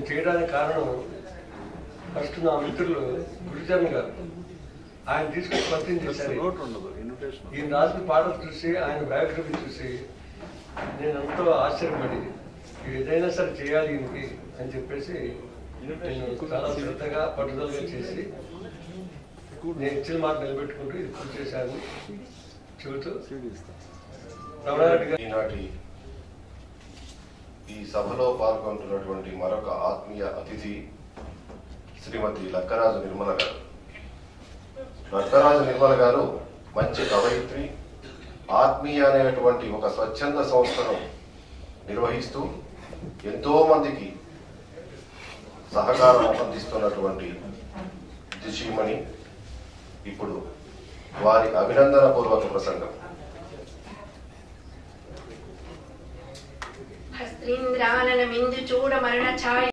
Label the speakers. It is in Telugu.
Speaker 1: చేయడానికి కారణం ఫస్ట్ నా మిత్రులు గురుచరణ్ గారు ఆయన తీసుకొచ్చి పరిచయం చేశారు
Speaker 2: నోట్ ఉండదు ఇన్విటేషన్
Speaker 1: ఈయన రాసిన పాటలు చూసి ఆయన బయోగ్రఫీ చూసి నేను ఎంతో ఆశ్చర్యపడి ఏదైనా సరే చేయాలి ఈయనకి అని చెప్పేసి నేను చాలా శ్రద్ధగా పట్టుదలగా చేసి నేను ఇచ్చిన మాట నిలబెట్టుకుంటూ ఇది పూర్తి చేశాను చెబుతూ
Speaker 2: సీడీ ఇస్తాను
Speaker 1: రమణారెడ్డి గారు
Speaker 3: ఈనాటి ఈ సభలో పాల్గొంటున్నటువంటి మరొక ఆత్మీయ అతిథి శ్రీమతి లక్కరాజు నిర్మల గారు లక్కరాజు నిర్మల గారు మంచి కవయిత్రి ఆత్మీయ అనేటువంటి ఒక స్వచ్ఛంద సంస్థను నిర్వహిస్తూ ఎంతో మందికి సహకారం అందిస్తున్నటువంటి దిశీమణి ఇప్పుడు వారి అభినందన పూర్వక ప్రసంగం
Speaker 4: హస్త్రీంద్రానన మిందు చూడ మరణ ఛాయ